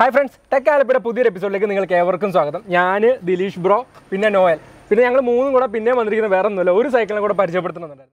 Hi friends tech ആലപ്പിയുടെ പുതിയൊരു എപ്പിസോഡിലേക്ക് നിങ്ങൾക്ക് ഏവർക്കും സ്വാഗതം ഞാൻ ദിലീഷ് ബ്രോ പിന്നെ നോയൽ പിന്നെ ഞങ്ങൾ മൂന്നും കൂടെ പിന്നെ വന്നിരിക്കുന്ന വേറെ ഒന്നുമില്ല ഒരു സൈക്കിളിനെ കൂടെ പരിചയപ്പെടുത്തുന്നുണ്ടായിരുന്നു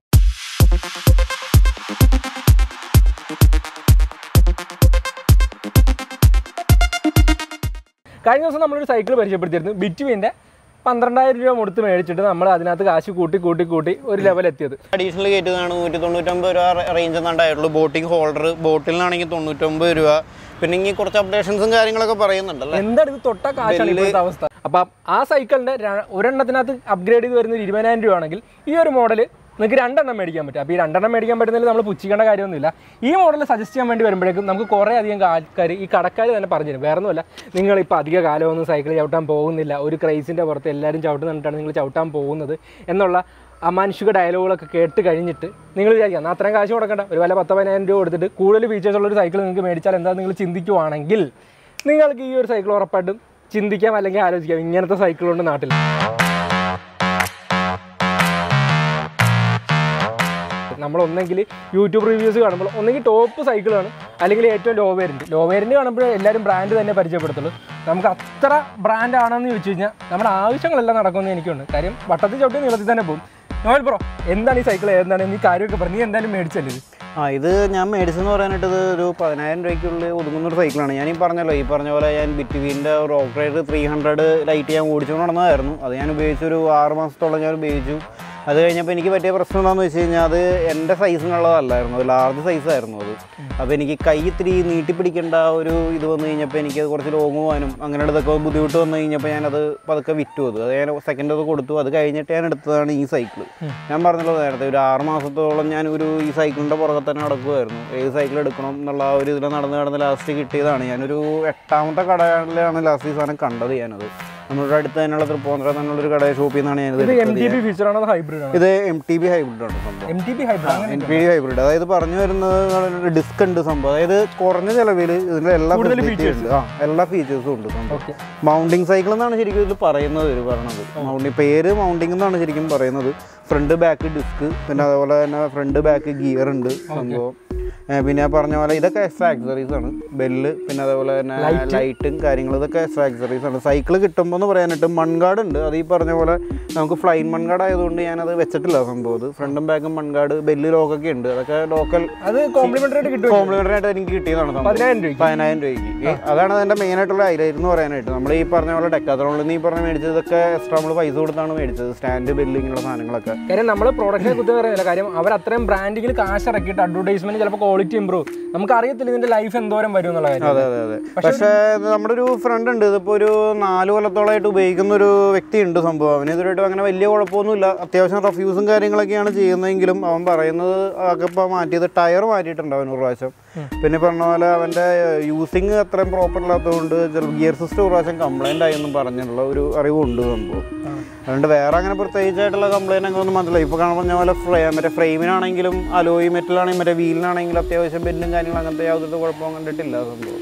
കഴിഞ്ഞ ദിവസം നമ്മളൊരു സൈക്കിൾ പരിചയപ്പെടുത്തിയിരുന്നു ബിറ്റുവിൻ്റെ പന്ത്രണ്ടായിരം രൂപ കൊടുത്ത് മേടിച്ചിട്ട് നമ്മൾ അതിനകത്ത് കാശ് കൂട്ടി കൂട്ടി കൂട്ടി ഒരു ലെവൽ എത്തിയത് അഡീഷണൽ കയറ്റുന്നതാണ് നൂറ്റി തൊണ്ണൂറ്റൊമ്പത് രൂപ റേഞ്ച് എന്നാണ്ടായിട്ടുള്ളൂ ബോട്ടിംഗ് ഹോൾഡർ ബോട്ടിലിനാണെങ്കിൽ തൊണ്ണൂറ്റൊമ്പത് രൂപ പിന്നെ ഇനി കുറച്ച് അപ്ഡേഷൻസും കാര്യങ്ങളൊക്കെ പറയുന്നുണ്ടല്ലോ എന്താണ് ഇത് തൊട്ട കാശാണ് ഇപ്പോഴത്തെ അവസ്ഥ അപ്പം ആ സൈക്കിളിന്റെ ര- ഒരെണ്ണത്തിനകത്ത് അപ്ഗ്രേഡ് ചെയ്ത് വരുന്ന ഒരു ഇരുപതിനായിരം രൂപ ആണെങ്കിൽ ഈ ഒരു മോഡൽ നിങ്ങൾക്ക് രണ്ടെണ്ണം മേടിക്കാൻ പറ്റും അപ്പോൾ ഈ രണ്ടെണ്ണം മേടിക്കാൻ പറ്റുന്നതിൽ നമ്മൾ പുച്ഛിക്കേണ്ട കാര്യമൊന്നുമില്ല ഈ മോഡൽ സജസ്റ്റ് ചെയ്യാൻ വേണ്ടി വരുമ്പോഴേക്കും നമുക്ക് കുറേ അധികം ആൾക്കാർ ഈ കടക്കാർ തന്നെ പറഞ്ഞു തരും വേറെ ഒന്നുമല്ല നിങ്ങളിപ്പോൾ അധിക കാലമൊന്നും സൈക്കിൾ ചവിട്ടാൻ പോകുന്നില്ല ഒരു ക്രൈസിൻ്റെ പുറത്ത് എല്ലാവരും ചവിട്ടുന്നിട്ടാണ് നിങ്ങൾ ചവിട്ടാൻ പോകുന്നത് എന്നുള്ള അമാനുഷിക ഡയലോഗുകളൊക്കെ കേട്ട് കഴിഞ്ഞിട്ട് നിങ്ങൾ വിചാരിക്കാം എന്നാൽ അത്രയും കാശ് കൊടുക്കണ്ട ഒരു വല്ല പത്ത് പതിനായിരം രൂപ കൊടുത്തിട്ട് കൂടുതൽ ഫീച്ചേഴ്സ് ഉള്ള ഒരു സൈക്കിൾ നിങ്ങൾക്ക് മേടിച്ചാൽ എന്താ നിങ്ങൾ ചിന്തിക്കുവാണെങ്കിൽ നിങ്ങൾക്ക് ഈ ഒരു സൈക്കിൾ ഉറപ്പായിട്ടും ചിന്തിക്കാം അല്ലെങ്കിൽ ആലോചിക്കാം ഇങ്ങനത്തെ സൈക്കിളുണ്ട് നാട്ടിൽ നമ്മൾ ഒന്നെങ്കിൽ യൂട്യൂബ് റിവ്യൂസ് കാണുമ്പോൾ ഒന്നെങ്കിൽ ടോപ്പ് സൈക്കിൾ കാണും അല്ലെങ്കിൽ ഏറ്റവും ലോ വേരിയൻറ്റ് ലോ വേരിയൻറ്റ് കാണുമ്പോൾ എല്ലാവരും ബ്രാൻഡ് തന്നെ പരിചയപ്പെടുത്തുള്ളൂ നമുക്ക് അത്ര ബ്രാൻഡ് ആണെന്ന് ചോദിച്ചു കഴിഞ്ഞാൽ നമ്മുടെ ആവശ്യങ്ങളെല്ലാം നടക്കുമെന്ന് എനിക്കുണ്ട് കാര്യം വട്ടത്തിൽ ചവിട്ടി നീളത്തിൽ തന്നെ പോകും നോയൽ ബ്രോ എന്താണ് ഈ സൈക്കിൾ എന്താണ് നീ കാര്യമൊക്കെ പറഞ്ഞു നീ എന്തായാലും മേടിച്ചല്ലേ ഇത് ആ ഇത് ഞാൻ മേടിച്ചെന്ന് പറയാനായിട്ട് ഇത് ഒരു പതിനായിരം രൂപയ്ക്കുള്ളിൽ ഒതുങ്ങുന്ന ഒരു സൈക്കിളാണ് ഞാൻ ഈ പറഞ്ഞല്ലോ ഈ പറഞ്ഞ പോലെ ഞാൻ ബിറ്റ്വീൻ്റെ Rockrider three hundred light ഞാൻ ഓടിച്ചുകൊണ്ട് നടന്നതായിരുന്നു അത് ഞാൻ ഉപയോഗിച്ചു ഒരു ആറ് മാസത്തോളം ഞാൻ ഉപയോഗിച്ചു അത് കഴിഞ്ഞപ്പോൾ എനിക്ക് പറ്റിയ പ്രശ്നം എന്താണെന്ന് വെച്ച് കഴിഞ്ഞാൽ അത് എൻ്റെ സൈസിനുള്ളതല്ലായിരുന്നു ഒരു ലാർജ് സൈസായിരുന്നു അത് അപ്പോൾ എനിക്ക് കൈ ഇത്തിരി നീട്ടിപ്പിടിക്കേണ്ട ഒരു ഇത് വന്നു കഴിഞ്ഞപ്പോൾ എനിക്ക് അത് കുറച്ച് ലോങ് പോകാനും അങ്ങനെയുള്ളതൊക്കെ ബുദ്ധിമുട്ട് വന്നു കഴിഞ്ഞപ്പോൾ ഞാനത് പതുക്കെ വിറ്റു അത് അത് ഞാൻ സെക്കൻഡ് അത് കൊടുത്തു അത് കഴിഞ്ഞിട്ട് ഞാൻ എടുത്തതാണ് ഈ സൈക്കിൾ ഞാൻ പറഞ്ഞല്ലോ നേരത്തെ ഒരു ആറ് മാസത്തോളം ഞാൻ ഒരു ഈ സൈക്കിളിൻ്റെ പുറകെ തന്നെ നടക്കുമായിരുന്നു ഏത് സൈക്കിൾ എടുക്കണം എന്നുള്ള ആ ഒരു ഇതിൽ നടന്ന് നടന്ന് ലാസ്റ്റ് കിട്ടിയതാണ് ഞാനൊരു എട്ടാമത്തെ കടയിലാണ് ലാസ്റ്റ് ഈ സാധനം കണ്ടത് ഞാനത് നമ്മുടെ അടുത്ത് തന്നെയുള്ള തൃപ്പൂണിത്തുറ തന്നെയുള്ളൊരു കട ഷോപ്പിൽ നിന്നാണ് ഞാനിത് ഇത് എം എടുത്തത് ടി ബി ഫീച്ചർ ആണോ ഹൈബ്രിഡ് ആണോ ഇത് എം ടി ബി ഹൈബ്രിഡ് ആണ് സംഭവം M T B hybrid N P D hybrid അതായത് പറഞ്ഞു വരുന്നത് ഡിസ്ക് ഉണ്ട് സംഭവം അതായത് കുറഞ്ഞ ചിലവിൽ ഇതിന്റെ എല്ലാ കൂടുതൽ facility ഉണ്ട് ആ എല്ലാ ഫീച്ചേഴ്സും ഉണ്ട് സംഭവം ഓക്കെ മൗണ്ടിങ് സൈക്കിൾ എന്നാണ് ശരിക്കും ഇതിൽ പറയുന്നത് ഇവർ പറയണത് മൗണ്ടിങ് പേര് മൗണ്ടിങ് എന്നാണ് ശരിക്കും പറയുന്നത് ഫ്രണ്ട് ബാക്ക് ഡിസ്ക് പിന്നെ അതേപോലെ തന്നെ ഫ്രണ്ട് ബാക്ക് ഗിയർ ഉണ്ട് സംഭവം ഏ, പിന്നെ ഞാൻ പറഞ്ഞ പോലെ ഇതൊക്കെ എക്സ്ട്രാ ആക്സറീസ് ആണ് ബെല്ല് പിന്നെ അതേപോലെ തന്നെ ലൈറ്റും കാര്യങ്ങളും ഇതൊക്കെ എക്സ്ട്രാ ആക്സറീസ് ആണ് സൈക്കിൾ കിട്ടുമ്പോൾ എന്ന് പറയാനായിട്ട് മൺകാട് ഉണ്ട് അത് ഈ പറഞ്ഞ പോലെ നമുക്ക് ഫ്ലൈൻ മൺകാട് ആയതുകൊണ്ട് ഞാനത് വെച്ചിട്ടില്ല സംഭവം ഇത് ഫ്രണ്ടും ബാക്കും മൺകാട് ബെല്ല് ലോക്കൊക്കെ ഉണ്ട് അതൊക്കെ ലോക്കൽ അത് കോംപ്ലിമെന്ററി ആയിട്ട് കിട്ടും കോംപ്ലിമെന്ററി ആയിട്ട് എനിക്ക് കിട്ടിയതാണ് സംഭവം പതിനായിരം രൂപയ്ക്ക് പതിനായിരം രൂപയ്ക്ക് ഈ അതാണ് അതിന്റെ മെയിൻ ആയിട്ടുള്ള ഹൈലൈറ്റ് എന്ന് പറയാനായിട്ട് നമ്മൾ ഈ പറഞ്ഞ പോലെ ഡെക്കാത്തോണിൽ നിന്ന് ഈ പറഞ്ഞ മേടിച്ചതൊക്കെ എക്സ്ട്രാ നമ്മൾ പൈസ കൊടുത്താണ് മേടിച്ചത് സ്റ്റാൻഡ് ബെല്ല് ഇങ്ങനെയുള്ള സാധനങ്ങളൊക്കെ കാര്യം നമ്മൾ പ്രോഡക്റ്റിനെ കുറിച്ച് പറയുന്നില്ല കാര്യം അവർ അത്രയും ബ്രാൻഡിങ്ങിൽ കാശ് ഇറക്കിയിട്ട് അഡ്വർടൈസ്മെന്റ് ചിലപ്പോൾ ക്വാളിറ്റി ഇമ്പ്രൂവ് നമുക്ക് അറിയത്തില്ല ഇതിന്റെ ലൈഫ് എന്തോരം വരും എന്നുള്ള കാര്യം അതെ അതെ അതെ പക്ഷേ ഇത് നമ്മുടെ ഒരു ഫ്രണ്ട് ഉണ്ട് ഇതിപ്പോൾ ഒരു നാല് കൊല്ലത്തോളമായിട്ട് ഉപയോഗിക്കുന്ന ഒരു വ്യക്തി ഉണ്ട് സംഭവം അവന് ഇതുവരെയായിട്ടും അങ്ങനെ വലിയ കുഴപ്പമൊന്നുമില്ല അത്യാവശ്യം റഫ്യൂസും കാര്യങ്ങളൊക്കെയാണ് ചെയ്യുന്നതെങ്കിലും അവൻ പറയുന്നത് ഒക്കെ ഇപ്പോൾ മാറ്റിയത് ടയർ മാറ്റിയിട്ടുണ്ട് അവൻ ഒരു പ്രാവശ്യം പിന്നെ പറഞ്ഞ പോലെ അവൻ്റെ യൂസിങ് അത്രയും പ്രോപ്പർ അല്ലാത്തതുകൊണ്ട് ചിലപ്പോൾ ഗിയർ സിസ്റ്റം ഒരു പ്രാവശ്യം കംപ്ലൈൻ്റ് ആയെന്നും പറഞ്ഞിട്ടുള്ള ഒരു അറിവുണ്ട് സംഭവം അതുകൊണ്ട് വേറെ അങ്ങനെ പ്രത്യേകിച്ചായിട്ടുള്ള കംപ്ലൈൻറ്റ് അങ്ങനെ ഒന്നും മനസ്സിലായി ഇപ്പോൾ കാണാൻ പറഞ്ഞ പോലെ ഫ്രേ മറ്റേ ഫ്രെയിമിനാണെങ്കിലും അലോയി മെറ്റലാണെങ്കിലും മറ്റേ വീലിനാണെങ്കിലും അത്യാവശ്യം ബെല്ലും കാര്യങ്ങളും അങ്ങനത്തെ യാതൊരു കുഴപ്പവും കണ്ടിട്ടില്ല സംഭവം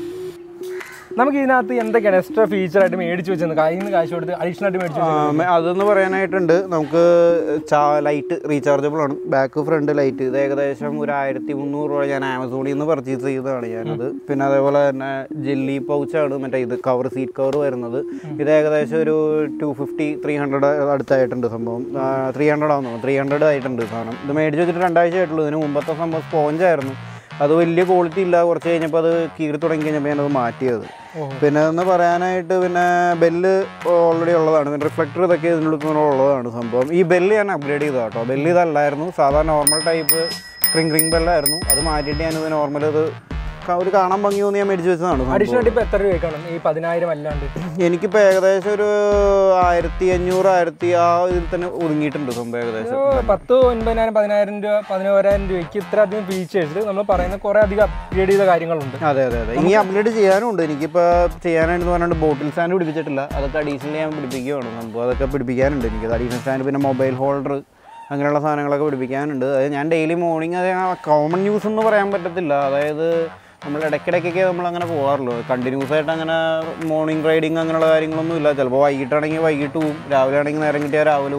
നമുക്ക് ഇതിനകത്ത് എന്തൊക്കെയാണ് എക്സ്ട്രാ ഫീച്ചർ ആയിട്ട് മേടിച്ച് വെച്ചത് കയ്യിൽ നിന്ന് കാശ് കൊടുത്ത് അഡീഷണൽ ആയിട്ട് മേടിച്ച് ആ, മെ- അതെന്ന് പറയാനായിട്ടുണ്ട് നമുക്ക് ചാ ലൈറ്റ് റീചാർജബിൾ ആണ് ബാക്ക് ഫ്രണ്ട് ലൈറ്റ് ഇത് ഏകദേശം ഒരു ആയിരത്തി മുന്നൂറ് രൂപ ഞാൻ ആമസോണിൽ നിന്ന് പർച്ചേസ് ചെയ്തതാണ് ഞാനത് പിന്നെ അതേപോലെ തന്നെ ജെല്ലി പൗച്ചാണ് മറ്റേ ഇത് കവർ സീറ്റ് കവർ വരുന്നത് ഇത് ഏകദേശം ഒരു ടു ഫിഫ്റ്റി ത്രീ ഹൺഡ്രഡ് അടുത്തായിട്ടുണ്ട് സംഭവം ത്രീ ഹൺഡ്രഡ് ആവുന്നു ത്രീ ഹൺഡ്രഡ് ആയിട്ടുണ്ട് സാധനം ഇത് മേടിച്ച് വെച്ചിട്ട് രണ്ടാഴ്ച ആയിട്ടുള്ളൂ ഇതിന് മുമ്പത്തെ സംഭവം സ്പോഞ്ചായിരുന്നു അത് വലിയ ക്വാളിറ്റി ഇല്ല കുറച്ച് കഴിഞ്ഞപ്പോൾ അത് കീറി തുടങ്ങി കഴിഞ്ഞപ്പോൾ ഞാനത് മാറ്റിയത് പിന്നെ എന്ന് പറയാനായിട്ട് പിന്നെ ബെല്ല് ഓൾറെഡി ഉള്ളതാണ് പിന്നെ റിഫ്ലക്ടർ ഇതൊക്കെ ഇതിനുള്ളിൽ ഉള്ളതാണ് സംഭവം ഈ ബെല്ല് ഞാൻ അപ്ഗ്രേഡ് ചെയ്തതാണ് കേട്ടോ ബെല്ല് ഇതല്ലായിരുന്നു സാധാരണ നോർമൽ ടൈപ്പ് ക്രിങ് ക്രിങ് ബെല്ലായിരുന്നു അത് മാറ്റിയിട്ട് ഞാനിത് നോർമൽ ഇത് ക- ഒരു കാണാൻ ഭംഗി തോന്നി ഞാൻ മേടിച്ച് വെച്ചതാണ് സംഭവം. അഡീഷണൽ ആയിട്ട് ഇപ്പോൾ എത്ര രൂപയ്ക്കാണ് ഈ പതിനായിരം അല്ലാണ്ട് എനിക്കിപ്പോൾ ഏകദേശം ഒരു ആയിരത്തി അഞ്ഞൂറ് ആയിരത്തി ആ ഇതിൽ തന്നെ ഒതുങ്ങിയിട്ടുണ്ട് സംഭവം ഏകദേശം ഒരു പത്ത് ഒൻപതിനായിരം പതിനായിരം രൂപ പതിനോരായിരം രൂപയ്ക്ക് ഇത്ര അധികം ഫീച്ചേഴ്സിൽ നമ്മൾ പറയുന്ന കുറേ അധികം അപ്ഗ്രേഡ് ചെയ്ത കാര്യങ്ങളുണ്ട് അതെ അതെ അതെ ഇനി അപ്ഗ്രേഡ് ചെയ്യാനും ഉണ്ട് എനിക്കിപ്പോൾ ചെയ്യാനായിട്ട് പറഞ്ഞിട്ട് ബോട്ടിൽ സ്റ്റാൻഡ് പിടിപ്പിച്ചിട്ടില്ല അതൊക്കെ അഡീഷണൽ ഞാൻ പിടിപ്പിക്കുകയാണ് സംഭവം അതൊക്കെ പിടിപ്പിക്കാനുണ്ട് എനിക്ക് അഡീഷണൽ സ്റ്റാൻഡ് പിന്നെ മൊബൈൽ ഹോൾഡർ അങ്ങനെയുള്ള സാധനങ്ങളൊക്കെ പിടിപ്പിക്കാനുണ്ട് അത് ഞാൻ ഡെയിലി മോർണിംഗ് അത് കോമൺ ന്യൂസ് എന്ന് പറയാൻ പറ്റത്തില്ല അതായത് നമ്മൾ ഇടയ്ക്കിടയ്ക്കൊക്കെ നമ്മൾ അങ്ങനെ പോകാറുള്ളൂ കണ്ടിന്യൂസ് ആയിട്ട് അങ്ങനെ മോർണിംഗ് റൈഡിങ് അങ്ങനെയുള്ള കാര്യങ്ങളൊന്നും ഇല്ല ചിലപ്പോൾ വൈകിട്ടാണെങ്കിൽ വൈകിട്ട് പോവും രാവിലെ ആണെങ്കിൽ നേരം കിട്ടിയാൽ രാവിലെ പോവും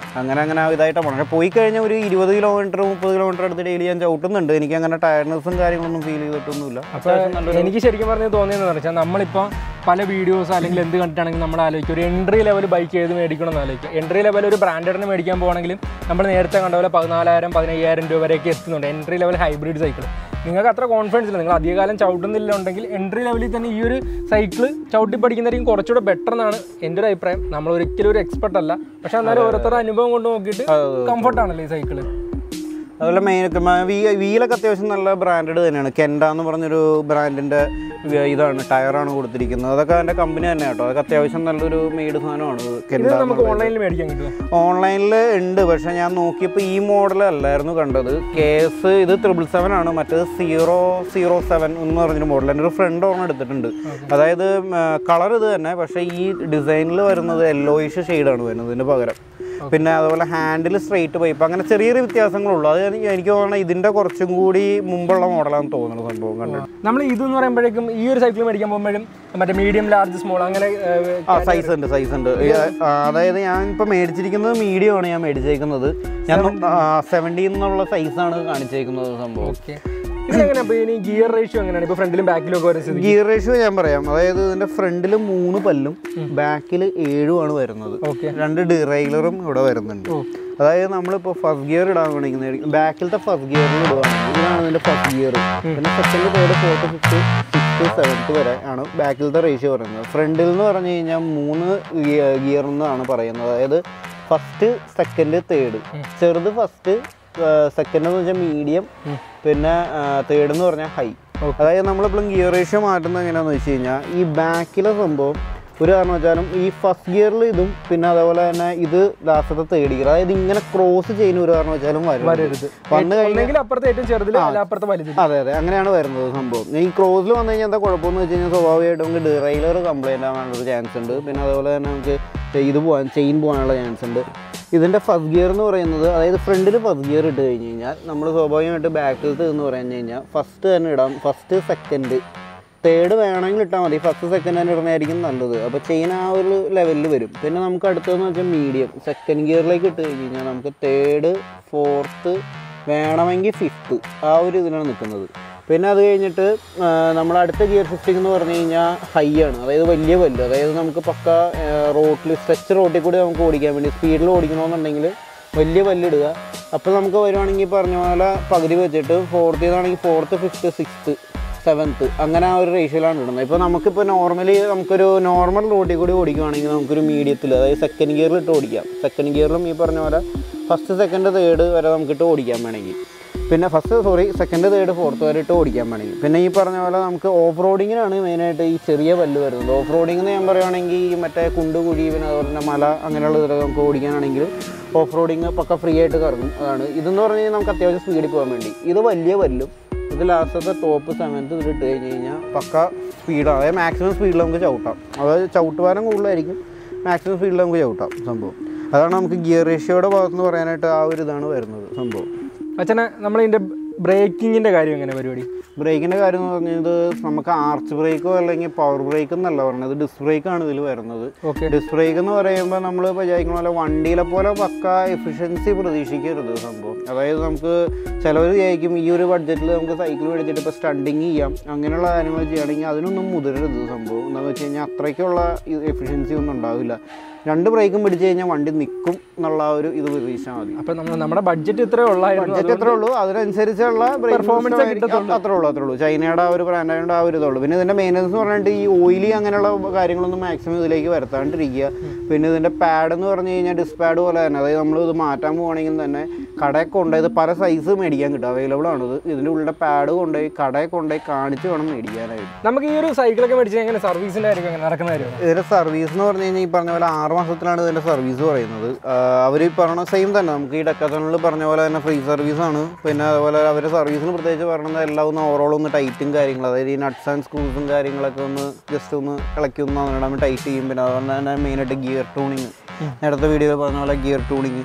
അങ്ങനെ അങ്ങനെ ഇതായിട്ട് പോകണം പക്ഷേ പോയി കഴിഞ്ഞാൽ ഒരു ഇരുപത് കിലോമീറ്റർ മുപ്പത് കിലോമീറ്റർ അടുത്ത് ഡെയിലി ഞാൻ ചവിട്ടുന്നുണ്ട് എനിക്ക് അങ്ങനെ ടയർനെസ്സും കാര്യങ്ങളൊന്നും ഫീൽ ചെയ്തിട്ടൊന്നുമില്ല അത്യാവശ്യം നല്ലൊരു എനിക്ക് ശരിക്കും പറഞ്ഞത് തോന്നിയെന്ന് വെച്ചാൽ നമ്മളിപ്പോൾ പല വീഡിയോസ് അല്ലെങ്കിൽ എന്ത് കണ്ടിട്ടാണെങ്കിൽ നമ്മൾ ആലോചിക്കും ഒരു എൻട്രി ലെവൽ ബൈക്ക് ഏത് മേടിക്കണം എന്ന് ആലോചിക്കുക എൻട്രി ലെവൽ ഒരു ബ്രാൻഡഡിന് മേടിക്കാൻ പോകണമെങ്കിലും നമ്മൾ നേരത്തെ കണ്ട പോലെ പതിനാലായിരം പതിനയ്യായിരം രൂപ വരെയൊക്കെ എത്തുന്നുണ്ട് എൻട്രി ലെവൽ ഹൈബ്രിഡ് സൈക്കിൾ നിങ്ങൾക്ക് അത്ര കോൺഫിഡൻസ് ഇല്ല നിങ്ങൾ അധികകാലം ചവിട്ടുന്നില്ലുണ്ടെങ്കിൽ എൻട്രി ലെവലിൽ തന്നെ ഈ ഒരു സൈക്കിൾ ചവിട്ടി പഠിക്കുന്നതായിരിക്കും കുറച്ചുകൂടെ ബെറ്റർ എന്നാണ് എൻ്റെ ഒരു അഭിപ്രായം നമ്മൾ ഒരിക്കലും ഒരു എക്സ്പെർട്ട് അല്ല പക്ഷെ എന്നാലും ഓരോരുത്തരുടെ അനുഭവം കൊണ്ട് നോക്കിയിട്ട് കംഫർട്ട് ആണല്ലോ ഈ സൈക്കിള് അതുപോലെ മെയിൻ വീലൊക്കെ അത്യാവശ്യം നല്ല ബ്രാൻഡഡ് തന്നെയാണ് കെൻഡ എന്ന് പറഞ്ഞൊരു ബ്രാൻഡിൻ്റെ ഇതാണ് ടയറാണ് കൊടുത്തിരിക്കുന്നത് അതൊക്കെ അതിൻ്റെ കമ്പനി തന്നെ കേട്ടോ അതൊക്കെ അത്യാവശ്യം നല്ലൊരു മെയ്ഡ് സാധനമാണ് ഇത് കെൻഡ നമുക്ക് ഓൺലൈനിൽ മേടിക്കാൻ കിട്ടും ഓൺലൈനിൽ ഉണ്ട് പക്ഷെ ഞാൻ നോക്കിയപ്പോൾ ഈ മോഡൽ അല്ലായിരുന്നു കണ്ടത് കേസ് ഇത് ത്രിബിൾ സെവൻ ആണ് മറ്റേത് സീറോ സീറോ സെവൻ എന്ന് പറഞ്ഞൊരു മോഡൽ എൻ്റെ ഒരു ഫ്രണ്ട് ഓർമ്മ എടുത്തിട്ടുണ്ട് അതായത് കളർ ഇത് തന്നെ പക്ഷേ ഈ ഡിസൈനിൽ വരുന്നത് യെല്ലോയിഷ് ഷെയ്ഡാണ് വരുന്നത് ഇതിന് പകരം പിന്നെ അതുപോലെ ഹാൻഡിൽ സ്ട്രെയിറ്റ് പൈപ്പ് അങ്ങനെ ചെറിയ ചെറിയ വ്യത്യാസങ്ങളുള്ളൂ അത് എനിക്ക് എനിക്ക് തോന്നുന്നത് ഇതിൻ്റെ കുറച്ചും കൂടി മുമ്പുള്ള മോഡലാണെന്ന് തോന്നുന്നു സംഭവം കണ്ടിട്ട് നമ്മൾ ഇതെന്ന് പറയുമ്പോഴേക്കും ഈ ഒരു സൈക്കിൾ മേടിക്കാൻ പോകുമ്പോഴും മറ്റേ മീഡിയം ലാർജ് സ്മോൾ അങ്ങനെ ഏഹ്, ആ സൈസ് ഉണ്ട് സൈസ് ഉണ്ട് ഈ, ആ, അതായത് ഞാൻ ഇപ്പൊ മേടിച്ചിരിക്കുന്നത് മീഡിയം ആണ് ഞാൻ മേടിച്ചേക്കുന്നത് ഞാൻ സെവൻറ്റീൻ എന്നുള്ള സൈസാണ് കാണിച്ചേക്കുന്നത് സംഭവം ഓക്കെ ഇതെങ്ങനെ അപ്പൊ ഇനി ഗിയർ റേഷ്യോ എങ്ങനെയാണ് ഇപ്പൊ ഫ്രണ്ടിലും ബാക്കിലും ഒക്കെ വരുന്ന സ്ഥിതി ഗിയർ റേഷ്യോ ഞാൻ പറയാം അതായത് ഇതിന്റെ ഫ്രണ്ടിൽ മൂന്ന് പല്ലും ബാക്കിൽ ഏഴുമാണ് വരുന്നത് ഓക്കെ രണ്ട് ഡിറൈലറും ഇവിടെ വരുന്നുണ്ട് അതായത് നമ്മളിപ്പോൾ ഫസ്റ്റ് ഗിയർ ഇടാൻ വേണമെങ്കിൽ ബാക്കിലത്തെ ഫസ്റ്റ് ഗിയറിൽ ഇടുവാണെങ്കിൽ ഇതാണ് ഇതിന്റെ ഫസ്റ്റ് ഗിയർ പിന്നെ second third fourth fifth sixth seventh വരെ ആണ് ബാക്കിലത്തെ റേഷ്യോ പറയുന്നത് ഫ്രണ്ടിൽ എന്ന് പറഞ്ഞു കഴിഞ്ഞാൽ മൂന്ന് ഗിയർ എന്നാണ് പറയുന്നത് അതായത് ഫസ്റ്റ് സെക്കൻഡ് തേർഡ് ചെറുത് ഫസ്റ്റ് സെക്കൻഡ് എന്ന് വെച്ചാൽ മീഡിയം പിന്നെ തേർഡ് എന്ന് പറഞ്ഞാൽ ഹൈ അതായത് നമ്മളെപ്പോഴും ഗിയർ റേഷ്യോ മാറ്റുന്നത് എങ്ങനെയാണെന്ന് വെച്ച് കഴിഞ്ഞാൽ ഈ ബാക്കിലെ സംഭവം ഒരു കാരണം വെച്ചാലും ഈ ഫസ്റ്റ് ഗിയറിൽ ഇതും പിന്നെ അതേപോലെ തന്നെ ഇത് ലാസ്റ്റത്തെ തേർഡ് ഗിയർ അതായത് ഇങ്ങനെ ക്രോസ് ചെയ്യുന്ന ഒരു കാരണം വെച്ചാലും വരരുത് വരരുത് വന്നു കഴിഞ്ഞാൽ ഒന്നെങ്കിൽ അപ്പുറത്തെ ഏറ്റവും ചെറുതിൽ അല്ല അപ്പുറത്തെ വലുതിൽ അതെ അതെ അങ്ങനെയാണ് വരുന്നത് സംഭവം ഈ ക്രോസിൽ വന്നു കഴിഞ്ഞാൽ എന്താ കുഴപ്പമെന്ന് വെച്ച് കഴിഞ്ഞാൽ സ്വാഭാവികമായിട്ടും നമുക്ക് ഡിറൈലർ കംപ്ലൈൻ്റ് ആവാനുള്ള ചാൻസ് ഉണ്ട് പിന്നെ അതുപോലെ തന്നെ നമുക്ക് ഇത് പോകാൻ ചെയിൻ പോകാനുള്ള ചാൻസ് ഉണ്ട് ഇതിൻ്റെ ഫസ്റ്റ് ഗിയർ എന്ന് പറയുന്നത് അതായത് ഫ്രണ്ടിൽ ഫസ്റ്റ് ഗിയർ ഇട്ട് കഴിഞ്ഞ് കഴിഞ്ഞാൽ നമ്മൾ സ്വാഭാവികമായിട്ട് ബാക്കിലത്തെ എന്ന് പറഞ്ഞു കഴിഞ്ഞാൽ ഫസ്റ്റ് തന്നെ ഇടാം ഫസ്റ്റ് സെക്കൻഡ് തേർഡ് വേണമെങ്കിൽ ഇട്ടാൽ മതി ഫസ്റ്റ് സെക്കൻഡ് തന്നെ ഇടുന്നതായിരിക്കും നല്ലത് അപ്പോൾ ചെയിൻ ആ ഒരു ലെവലിൽ വരും പിന്നെ നമുക്ക് അടുത്തതെന്ന് വെച്ചാൽ മീഡിയം സെക്കൻഡ് ഗിയറിലേക്ക് ഇട്ട് കഴിഞ്ഞ് കഴിഞ്ഞാൽ നമുക്ക് തേർഡ് ഫോർത്ത് വേണമെങ്കിൽ ഫിഫ്ത്ത് ആ ഒരു ഇതിലാണ് നിൽക്കുന്നത് പിന്നെ അത് കഴിഞ്ഞിട്ട് ആ, നമ്മുടെ അടുത്ത ഗിയർ ഷിഫ്റ്റിംഗ് എന്ന് പറഞ്ഞു കഴിഞ്ഞാൽ ഹൈ ആണ് അതായത് വലിയ പല്ല് അതായത് നമുക്ക് പക്ക റോട്ടിൽ സ്ട്രെച്ച് റോട്ടിൽ കൂടി നമുക്ക് ഓടിക്കാൻ വേണ്ടി സ്പീഡിൽ ഓടിക്കണമെന്നുണ്ടെങ്കിൽ വലിയ പല്ലിടുക അപ്പോൾ നമുക്ക് വരുവാണെങ്കിൽ പറഞ്ഞ പോലെ പകുതി വെച്ചിട്ട് ഫോർത്ത് ചെയ്താണെങ്കിൽ ഫോർത്ത് ഫിഫ്ത്ത് സിക്സ്ത്ത് സെവൻത്ത് അങ്ങനെ ആ ഒരു റേഷ്യോയിലാണ് ഇടുന്നത് ഇപ്പോൾ നമുക്കിപ്പോൾ നോർമലി നമുക്കൊരു നോർമൽ റോഡിൽ കൂടി ഓടിക്കുവാണെങ്കിൽ നമുക്കൊരു മീഡിയത്തിൽ അതായത് സെക്കൻഡ് ഗിയറിൽ ഇട്ട് ഓടിക്കാം സെക്കൻഡ് ഗിയറിലും ഈ പറഞ്ഞ പോലെ ഫസ്റ്റ് സെക്കൻഡ് തേർഡ് വരെ നമുക്കിട്ട് ഓടിക്കാൻ വേണമെങ്കിൽ പിന്നെ first sorry second third fourth വരെ ഇട്ട് ഓടിക്കാൻ വേണമെങ്കിൽ പിന്നെ ഈ പറഞ്ഞ പോലെ നമുക്ക് ഓഫ് റോഡിങ്ങിനാണ് മെയിനായിട്ട് ഈ ചെറിയ പല്ല് വരുന്നത് ഓഫ് റോഡിംഗ് എന്ന് ഞാൻ പറയുവാണെങ്കിൽ ഈ മറ്റേ കുണ്ട് കുഴി പിന്നെ അതുപോലെ തന്നെ മല അങ്ങനെയുള്ള ഇതിലൊക്കെ നമുക്ക് ഓടിക്കാനാണെങ്കിൽ ഓഫ് റോഡിങ് പക്ക ഫ്രീ ആയിട്ട് കറങ്ങും അതാണ് ഇതെന്ന് പറഞ്ഞു കഴിഞ്ഞാൽ നമുക്ക് അത്യാവശ്യം സ്പീഡിൽ പോകാൻ വേണ്ടി ഇത് വലിയ പല്ലും ഇത് ലാസ്റ്റത്തെ ടോപ്പ് സെവൻത്ത് ഇതിൽ ഇട്ട് കഴിഞ്ഞ് കഴിഞ്ഞാൽ പക്ക സ്പീഡാണ് അതായത് മാക്സിമം സ്പീഡിൽ നമുക്ക് ചവിട്ടാം അതായത് ചവിട്ടുവാരം കൂടുതലായിരിക്കും മാക്സിമം സ്പീഡിൽ നമുക്ക് ചവിട്ടാം സംഭവം അതാണ് നമുക്ക് ഗിയർ റേഷ്യോയുടെ ഭാഗത്തുനിന്ന് പറയാനായിട്ട് ആ ഒരു ഇതാണ് വരുന്നത് സംഭവം അച്ഛനെ നമ്മളിതിന്റെ ബ്രേക്കിങ്ങിന്റെ കാര്യം എങ്ങനെ പരിപാടി ബ്രേക്കിൻ്റെ കാര്യം എന്ന് പറഞ്ഞത് നമുക്ക് ആർച്ച് ബ്രേക്കോ അല്ലെങ്കിൽ പവർ ബ്രേക്ക് എന്നല്ല പറഞ്ഞത് ഡിസ്ക് ബ്രേക്കാണ് ഇതിൽ വരുന്നത് ഓക്കെ ഡിസ്ക് ബ്രേക്ക് എന്ന് പറയുമ്പോൾ നമ്മൾ വിചാരിക്കുന്ന പോലെ വണ്ടിയിലെ പോലെ പക്ക എഫിഷ്യൻസി പ്രതീക്ഷിക്കരുത് സംഭവം അതായത് നമുക്ക് ചിലവർ വിചാരിക്കും ഈ ഒരു ബഡ്ജറ്റിൽ നമുക്ക് സൈക്കിൾ മേടിച്ചിട്ട് ഇപ്പോൾ സ്റ്റണ്ടിങ് ചെയ്യാം അങ്ങനെയുള്ള കാര്യങ്ങൾ ചെയ്യുകയാണെങ്കിൽ അതിനൊന്നും മുതിരരുത് സംഭവം എന്താണെന്ന് വെച്ച് കഴിഞ്ഞാൽ അത്രയ്ക്കുള്ള എഫിഷ്യൻസി ഒന്നും ഉണ്ടാവില്ല രണ്ട് ബ്രേക്കും പിടിച്ചു കഴിഞ്ഞാൽ വണ്ടി നിൽക്കും എന്നുള്ള ആ ഒരു ഇത് പ്രതീക്ഷിച്ചാൽ മതി അപ്പൊ നമ്മൾ നമ്മുടെ ബഡ്ജറ്റ് ഇത്രേ ഉള്ളായിരുന്നു ബഡ്ജറ്റ് എത്ര ഉള്ളൂ അതിനനുസരിച്ചുള്ള Performance ഒക്കെ കിട്ടത്തുള്ളൂ. അത്രേ ഉള്ളൂ അത്രേ ഉള്ളൂ ചൈനയുടെ ആ ഒരു ബ്രാൻഡ് ആയതുകൊണ്ട് ആ ഒരു ഇതുള്ളൂ പിന്നെ ഇതിന്റെ മെയിൻ്റനൻസ് എന്ന് പറഞ്ഞിട്ട് ഈ ഓയിലി അങ്ങനെയുള്ള കാര്യങ്ങളൊന്നും മാക്സിമം ഇതിലേക്ക് വരുത്താണ്ടിരിക്കുക പിന്നെ ഇതിന്റെ പാഡ് എന്ന് പറഞ്ഞു കഴിഞ്ഞാൽ ഡിസ് പാഡ് പോലെ തന്നെ അതായത് നമ്മൾ ഇത് മാറ്റാൻ പോവുകയാണെങ്കിൽ തന്നെ കടയിൽ കൊണ്ടുപോയി ഇത് പല സൈസ് മേടിക്കാൻ കിട്ടും അവൈലബിൾ ആണിത് ഇതിന്റെ ഉള്ളിലെ പാഡ് കൊണ്ടുപോയി കടയിൽ കൊണ്ടുപോയി കാണിച്ച് വേണം മേടിക്കാനായിട്ട് നമുക്ക് ഈ ഒരു സൈക്കിളൊക്കെ മേടിച്ചാൽ എങ്ങനെ സർവീസിന്റെ കാര്യം എങ്ങനെ നടക്കുന്ന കാര്യമാണ് ഇതിന്റെ സർവീസ് എന്ന് പറഞ്ഞു കഴിഞ്ഞാൽ ഈ പറഞ്ഞ പോലെ ആറ് മാസത്തിലാണ് ഇതിന്റെ സർവീസ് പറയുന്നത് അവർ ഈ പറഞ്ഞ സെയിം തന്നെ നമുക്ക് ഈ ഡെക്കാത്തണിൽ പറഞ്ഞ പോലെ തന്നെ ഫ്രീ സർവീസ് ആണ് പിന്നെ അതുപോലെ അവരുടെ സർവീസിന് പ്രത്യേകിച്ച് പറയുന്നത് എല്ലാം ഒന്ന് ഓവറോൾ ഒന്ന് ടൈറ്റും കാര്യങ്ങളും അതായത് ഈ നട്ട്സ് ആൻഡ് സ്ക്രൂസും കാര്യങ്ങളൊക്കെ ഒന്ന് ജസ്റ്റ് ഒന്ന് ഇളക്കി ഒന്ന് അങ്ങനെ ടൈറ്റ് ചെയ്യും പിന്നെ അതുപോലെ തന്നെ മെയിനായിട്ട് ഗിയർ ട്യൂണിങ് നേരത്തെ വീഡിയോയിൽ പറഞ്ഞ പോലെ ഗിയർ ട്യൂണിങ്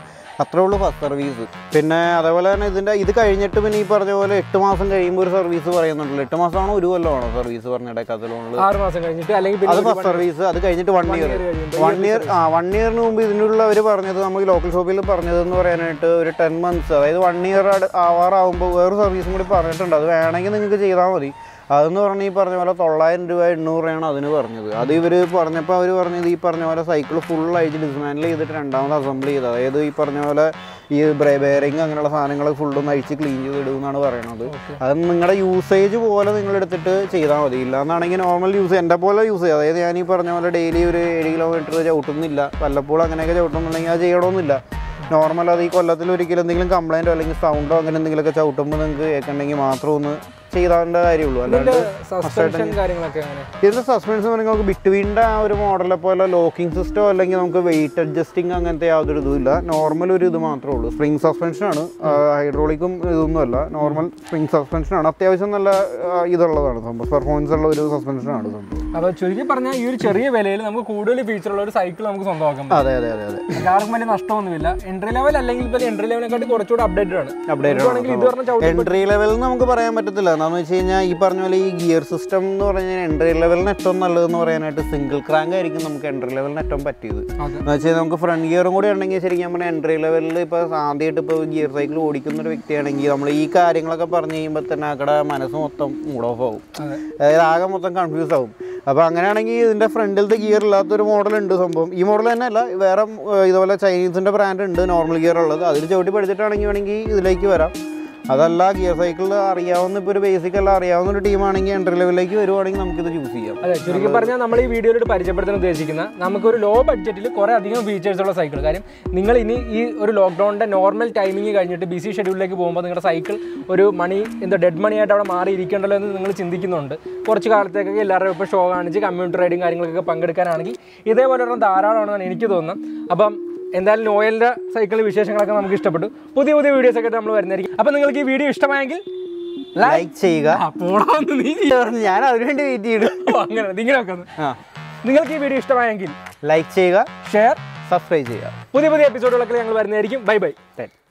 അത്രേ ഉള്ളൂ ഫസ്റ്റ് സർവീസ് പിന്നെ അതേപോലെ തന്നെ ഇതിന്റെ ഇത് കഴിഞ്ഞിട്ട് പിന്നെ ഈ പറഞ്ഞ പോലെ എട്ട് മാസം കഴിയുമ്പോൾ ഒരു സർവീസ് പറയുന്നുണ്ടല്ലോ എട്ട് മാസമാണോ ഒരു കൊല്ലമാണോ സർവീസ് പറഞ്ഞ ഡെക്കാത്തലോണിൽ ആറ് മാസം കഴിഞ്ഞിട്ട് അല്ലെങ്കിൽ പിന്നെ അത് ഫസ്റ്റ് സർവീസ് അത് കഴിഞ്ഞിട്ട് വൺ ഇയർ വൺ ഇയർ ആ വൺ ഇയറിന് മുമ്പ് ഇതിനുള്ള അവർ പറഞ്ഞത് നമുക്ക് ലോക്കൽ ഷോപ്പിൽ പറഞ്ഞതെന്ന് പറയാനായിട്ട് ഒരു ടെൻ മന്ത്സ് അതായത് വൺ ഇയർ ആവാറാവുമ്പോൾ വേറെ സർവീസും കൂടി പറഞ്ഞിട്ടുണ്ട് അത് വേണമെങ്കിൽ നിങ്ങൾക്ക് ചെയ്താൽ മതി അതെന്ന് പറഞ്ഞാൽ ഈ പറഞ്ഞ പോലെ തൊള്ളായിരം രൂപ എണ്ണൂറ് രൂപയാണ് അതിന് പറഞ്ഞത് അത് ഇവർ പറഞ്ഞപ്പോൾ അവർ പറഞ്ഞത് ഈ പറഞ്ഞ പോലെ സൈക്കിൾ ഫുള്ളായിട്ട് ഡിസ്മാൻഡിൽ ചെയ്തിട്ട് രണ്ടാമത് അസംബിൾ ചെയ്തത് അതായത് ഈ പറഞ്ഞ പോലെ ഈ ബെയറിങ് അങ്ങനെയുള്ള സാധനങ്ങൾ ഫുള്ളും അഴിച്ച് ക്ലീൻ ചെയ്ത് ഇടുമെന്നാണ് പറയുന്നത് അത് നിങ്ങളുടെ യൂസേജ് പോലെ നിങ്ങൾ എടുത്തിട്ട് ചെയ്താൽ മതി ഇല്ലാന്നാണെങ്കിൽ നോർമൽ യൂസ് എൻ്റെ പോലെ യൂസ് ചെയ്യുക അതായത് ഞാൻ ഈ പറഞ്ഞ പോലെ ഡെയിലി ഒരു ഏഴ് കിലോമീറ്റർ ചവിട്ടുന്നില്ല വല്ലപ്പോഴും അങ്ങനെയൊക്കെ ചവിട്ടുന്നുണ്ടെങ്കിൽ അത് ചെയ്യണമെന്നില്ല നോർമൽ അത് ഈ കൊല്ലത്തിൽ ഒരിക്കലും എന്തെങ്കിലും കംപ്ലൈൻറ്റോ അല്ലെങ്കിൽ സൗണ്ടോ അങ്ങനെ എന്തെങ്കിലുമൊക്കെ ചവിട്ടുമ്പോൾ നിങ്ങൾക്ക് കേൾക്കണമെങ്കിൽ മാത്രം ഒന്ന് ചെയ്താൻ്റെ കാര്യമുള്ളൂ അല്ലാണ്ട് സസ്പെൻഷൻ കാര്യങ്ങളൊക്കെ എങ്ങനെ ഇതിന്റെ സസ്പെൻസ് പറയുമ്പോൾ നമുക്ക് ബിറ്റ്വീൻ്റെ ആ ഒരു മോഡലെ പോലെ ലോക്കിംഗ് സിസ്റ്റം അല്ലെങ്കിൽ നമുക്ക് വെയിറ്റ് അഡ്ജസ്റ്റിംഗ് അങ്ങനത്തെ യാതൊരു ഇതും ഇല്ല നോർമൽ ഒരു ഇത് മാത്രമേ ഉള്ളൂ സ്പ്രിംഗ് സസ്പെൻഷൻ ആണ് ഹൈഡ്രോളിക്കും ഇതൊന്നുമല്ല നോർമൽ സ്പ്രിംഗ് സസ്പെൻഷൻ ആണ് അത്യാവശ്യം നല്ല ആ, ഇതുള്ളതാണ് സംഭവം പെർഫോമൻസ് ഉള്ള ഒരു സസ്പെൻഷൻ ആണ് സംഭവം അപ്പൊ ചുരുക്കി പറഞ്ഞാൽ ഈ ഒരു ചെറിയ വിലയിൽ നമുക്ക് കൂടുതൽ ഫീച്ചറുള്ള ഒരു സൈക്കിൾ നമുക്ക് സ്വന്തമാക്കാൻ പറ്റും അതെ അതെ അതെ അതെ എല്ലാവർക്കും വലിയ നഷ്ടമൊന്നുമില്ല എൻട്രി ലെവൽ അല്ലെങ്കിൽ ഇപ്പോൾ എൻട്രി ലെവലിനെക്കാട്ടി കുറച്ചുകൂടെ അപ്ഡേറ്റഡ് ആണ് അപ്ഡേറ്റ് ആണെങ്കിൽ ഇത് പറഞ്ഞ ചവിട്ടി എൻട്രി ലെവലിൽ നമുക്ക് പറയാൻ പറ്റത്തില്ല എന്താണെന്ന് വെച്ച് കഴിഞ്ഞാൽ ഈ പറഞ്ഞ പോലെ ഈ ഗിയർ സിസ്റ്റം എന്ന് പറഞ്ഞു കഴിഞ്ഞാൽ എൻട്രി ലെവലിന് ഏറ്റവും നല്ലതെന്ന് പറയാനായിട്ട് സിംഗിൾ ക്രാങ്ക് ആയിരിക്കും നമുക്ക് എൻട്രി ലെവലിന് ഏറ്റവും പറ്റിയത് അതെ. എന്ന് വെച്ചാൽ നമുക്ക് ഫ്രണ്ട് ഗിയറും കൂടി ഉണ്ടെങ്കിൽ ശരിക്കും പറഞ്ഞാൽ എൻട്രി ലെവലിൽ ഇപ്പോൾ ആദ്യമായിട്ട് ഇപ്പോൾ ഗിയർ സൈക്കിൾ ഓടിക്കുന്ന ഒരു വ്യക്തിയാണെങ്കിൽ നമ്മൾ ഈ കാര്യങ്ങളൊക്കെ പറഞ്ഞു കഴിയുമ്പോൾ തന്നെ ആക്കടെ മനസ്സ് മൊത്തം മൂഡ് ഓഫ് ആവും അതെ അതായത് ആകെ മൊത്തം കൺഫ്യൂസ് ആവും അപ്പോൾ അങ്ങനെയാണെങ്കിൽ ഇതിൻ്റെ ഫ്രണ്ടിലത്തെ ഗിയർ ഇല്ലാത്തൊരു മോഡൽ ഉണ്ട് സംഭവം ഈ മോഡൽ തന്നെ അല്ല വേറെ ഏർ, ഇതുപോലെ ചൈനീസിൻ്റെ ബ്രാൻഡ് ഉണ്ട് നോർമൽ ഗിയർ ഉള്ളത് അതിൽ ചവിട്ടി പഠിച്ചിട്ടാണെങ്കിൽ വേണമെങ്കിൽ ഇതിലേക്ക് വരാം അതല്ല ഗിയർ സൈക്കിൾ അറിയാവുന്ന ഇപ്പോൾ ഒരു ബേസിക് എല്ലാം അറിയാവുന്ന ഒരു ടീമാണെങ്കിൽ എൻട്രി ലെവലിലേക്ക് വരുവാണെങ്കിൽ നമുക്കിത് ചൂസ് ചെയ്യാം അതെ ചുരുക്കി പറഞ്ഞാൽ നമ്മൾ ഈ വീഡിയോയിലോട്ട് പരിചയപ്പെടുത്താൻ ഉദ്ദേശിക്കുന്ന നമുക്കൊരു ലോ ബഡ്ജറ്റിൽ കുറേ അധികം ഫീച്ചേഴ്സ് ഉള്ള സൈക്കിൾ കാര്യം നിങ്ങൾ ഇനി ഈ ഒരു ലോക്ക്ഡൗണിൻ്റെ നോർമൽ ടൈമിംഗ് കഴിഞ്ഞിട്ട് ബിസി ഷെഡ്യൂളിലേക്ക് പോകുമ്പോൾ നിങ്ങളുടെ സൈക്കിൾ ഒരു മണി എന്താ ഡെഡ് മണി ആയിട്ട് അവിടെ മാറി ഇരിക്കണ്ടല്ലോ എന്ന് നിങ്ങൾ ചിന്തിക്കുന്നുണ്ട് കുറച്ച് കാലത്തേക്കൊക്കെ എല്ലാവരും ഇപ്പോൾ ഷോ കാണിച്ച് കമ്മ്യൂണിറ്റി റൈഡിങ് കാര്യങ്ങളൊക്കെ പങ്കെടുക്കാനാണെങ്കിൽ ഇതേപോലെ ഒരെണ്ണം ധാരാളമാണെന്നാണ് എനിക്ക് തോന്നുന്നത് അപ്പം എന്തായാലും നോയലിൻ്റെ സൈക്കിളിൻ്റെ വിശേഷങ്ങളൊക്കെ നമുക്ക് ഇഷ്ടപ്പെട്ടു പുതിയ പുതിയ വീഡിയോസ് ഒക്കെ നമ്മൾ വരുന്നതായിരിക്കും അപ്പം നിങ്ങൾക്ക് ഈ വീഡിയോ ഇഷ്ടമായെങ്കിൽ ലൈക്ക് ചെയ്യുക ആ, പോടാന്ന് നീ ഞാൻ അതിനുവേണ്ടി വെയിറ്റ് ചെയ്തു ഓ, അങ്ങനെ ഇങ്ങനെയൊക്കെ ഒന്ന് ആ നിങ്ങൾക്ക് ഈ വീഡിയോ ഇഷ്ടമായെങ്കിൽ ലൈക്ക് ചെയ്യുക ഷെയർ സബ്സ്ക്രൈബ് ചെയ്യുക പുതിയ പുതിയ എപ്പിസോഡുകളൊക്കെ ഞങ്ങൾ വരുന്നതായിരിക്കും ബൈ ബൈ